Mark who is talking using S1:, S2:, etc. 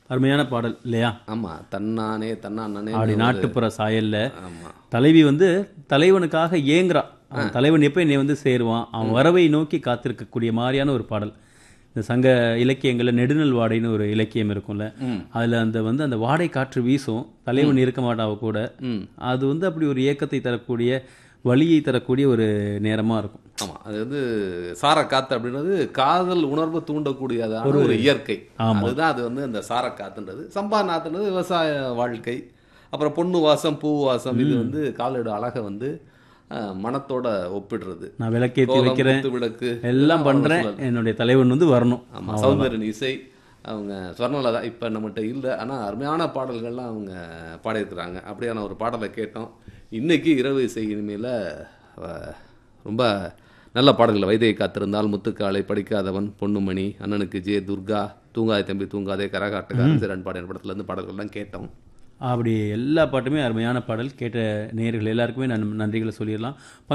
S1: அருமையான பாடல் இல்லையா
S2: ஆமா தன்னானே தன்னானே
S1: அப்படி நாட்டுப்புற சாயல்ல
S2: ஆமா
S1: தலைவி வந்து தலைவனுக்காக ஏங்குறா அவன் தலைவன் எப்போ என்னை வந்து சேருவான் அவன் வரவை நோக்கி காத்திருக்கக்கூடிய மாதிரியான ஒரு பாடல் இந்த சங்க இலக்கியங்களில் நெடுநல் வாடைன்னு ஒரு இலக்கியம் இருக்கும்ல
S2: ம்.
S1: அதுல அந்த வந்து அந்த வாடை காற்று வீசும் தலைவன் இருக்க மாட்டாவ கூட
S2: ம்
S1: அது வந்து அப்படி ஒரு ஏக்கத்தை தரக்கூடிய வழியை தரக்கூடிய ஒரு நேரமா இருக்கும்
S2: ஆமா அது வந்து சாரக்காத்து அப்படின்றது காதல் உணர்வு தூண்டக்கூடியதான ஒரு இயற்கை அதுதான் அது வந்து அந்த சாரக்காத்துன்றது சம்பா நாத்துன்றது விவசாய வாழ்க்கை அப்புறம் பொண்ணு வாசம் பூ வாசம் இது வந்து காலோட அழகை வந்து அஹ், மனத்தோட ஒப்பிடுறது
S1: நான் விளக்கேற்றி
S2: கோலம்,
S1: வைக்கிறேன்
S2: குத்து விளக்கு
S1: எல்லாம் பண்றேன் என்னுடைய தலைவன் வந்து வரணும்
S2: ஆமா சௌந்தரன் இசை அவங்க சொர்ணலதா இப்போ நம்மகிட்ட இல்லை ஆனால் அருமையான பாடல்கள்லாம் அவங்க பாடியிருக்கிறாங்க அப்படியான ஒரு பாடலை கேட்டோம் இன்னைக்கு இரவு இசை இனிமேல் ரொம்ப நல்ல பாடல்கள் வைதையை காத்திருந்தால் முத்துக்காலை படிக்காதவன் பொன்னுமணி அண்ணனுக்கு ஜே துர்கா தூங்காதே தம்பி தூங்காதே கரகாட்டுக்காரன் சிறன் பாடியன் படத்துலேருந்து பாடல்கள்லாம் கேட்டோம்
S1: அப்படி எல்லா பாட்டுமே அருமையான பாடல் கேட்ட நேயர்கள் எல்லாருக்குமே நான் நன்றிகளை சொல்லிடலாம்